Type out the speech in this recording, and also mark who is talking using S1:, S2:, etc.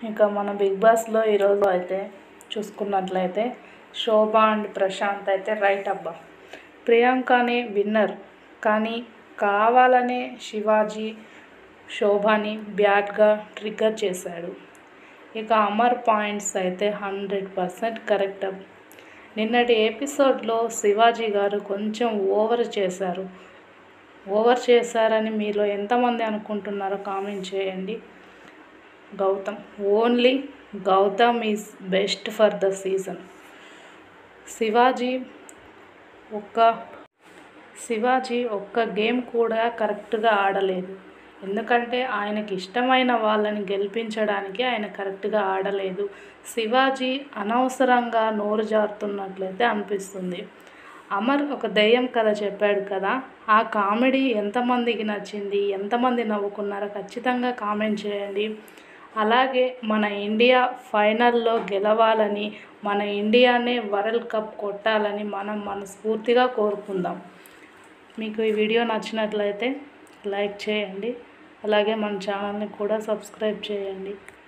S1: ఇక మన బిగ్ బాస్లో ఈరోజు అయితే చూసుకున్నట్లయితే శోభ అండ్ ప్రశాంత్ అయితే రైట్ అబ్బా ప్రియాంకనే విన్నర్ కానీ కావాలనే శివాజీ శోభని బ్యాడ్గా ట్రిగ్గర్ చేశాడు ఇక అమర్ పాయింట్స్ అయితే హండ్రెడ్ పర్సెంట్ కరెక్ట్ నిన్నటి ఎపిసోడ్లో శివాజీ గారు కొంచెం ఓవర్ చేశారు ఓవర్ చేశారని మీలో ఎంతమంది అనుకుంటున్నారో కామెంట్ చేయండి Gautham only Gautham is best for the season Shivaji ఒక్క శివాజీ ఒక్క గేమ్ కూడా కరెక్ట్గా ఆడలేదు ఎందుకంటే ఆయనకి ఇష్టమైన వాళ్ళని గెలిపించడానికి ఆయన కరెక్ట్గా ఆడలేదు శివాజీ అనవసరంగా నోరు జారుతున్నట్లయితే అనిపిస్తుంది అమర్ ఒక దెయ్యం కథ చెప్పాడు కదా ఆ కామెడీ ఎంతమందికి నచ్చింది ఎంతమంది నవ్వుకున్నారో ఖచ్చితంగా కామెంట్ చేయండి అలాగే మన ఇండియా ఫైనల్లో గెలవాలని మన ఇండియానే వరల్డ్ కప్ కొట్టాలని మనం మనస్ఫూర్తిగా కోరుకుందాం మీకు ఈ వీడియో నచ్చినట్లయితే లైక్ చేయండి అలాగే మన ఛానల్ని కూడా సబ్స్క్రైబ్ చేయండి